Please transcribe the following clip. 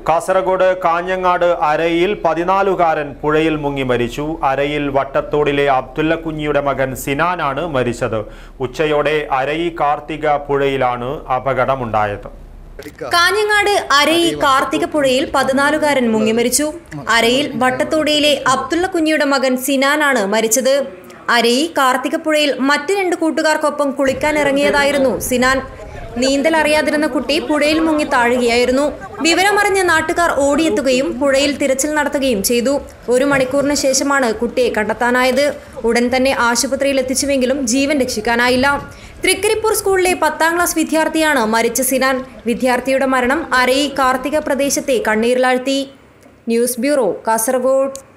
കാസർഗോഡ് കാഞ്ഞങ്ങാട് അരയിൽ പതിനാലുകാരൻ പുഴയിൽ മുങ്ങി മരിച്ചു അരയിൽ വട്ടത്തോടിലെ അബ്ദുല്ല കുഞ്ഞിയുടെ മകൻ സിനാനാണ് മരിച്ചത് ഉച്ചയോടെ അരയി കാർത്തിക പുഴയിലാണ് അപകടമുണ്ടായത് കാഞ്ഞങ്ങാട് അരയി കാർത്തിക പുഴയിൽ പതിനാലുകാരൻ മുങ്ങിമരിച്ചു അരയിൽ വട്ടത്തോടിയിലെ അബ്ദുള്ള കുഞ്ഞിയുടെ മകൻ സിനാനാണ് മരിച്ചത് അരയി കാർത്തിക പുഴയിൽ മറ്റ് രണ്ട് കൂട്ടുകാർക്കൊപ്പം കുളിക്കാൻ ഇറങ്ങിയതായിരുന്നു സിനാൻ നീന്തൽ അറിയാതിരുന്ന കുട്ടി പുഴയിൽ മുങ്ങി താഴുകയായിരുന്നു വിവരമറിഞ്ഞ നാട്ടുകാർ ഓടിയെത്തുകയും പുഴയിൽ തിരച്ചിൽ നടത്തുകയും ചെയ്തു ഒരു മണിക്കൂറിന് ശേഷമാണ് കുട്ടിയെ കണ്ടെത്താനായത് ഉടൻ തന്നെ ആശുപത്രിയിൽ എത്തിച്ചുവെങ്കിലും ജീവൻ രക്ഷിക്കാനായില്ല തൃക്കരിപ്പൂർ സ്കൂളിലെ പത്താം ക്ലാസ് വിദ്യാർത്ഥിയാണ് മരിച്ച സിനാൻ വിദ്യാർത്ഥിയുടെ മരണം അരയി കാർത്തിക പ്രദേശത്തെ കണ്ണീരിലാഴ്ത്തി ന്യൂസ് ബ്യൂറോ കാസർഗോഡ്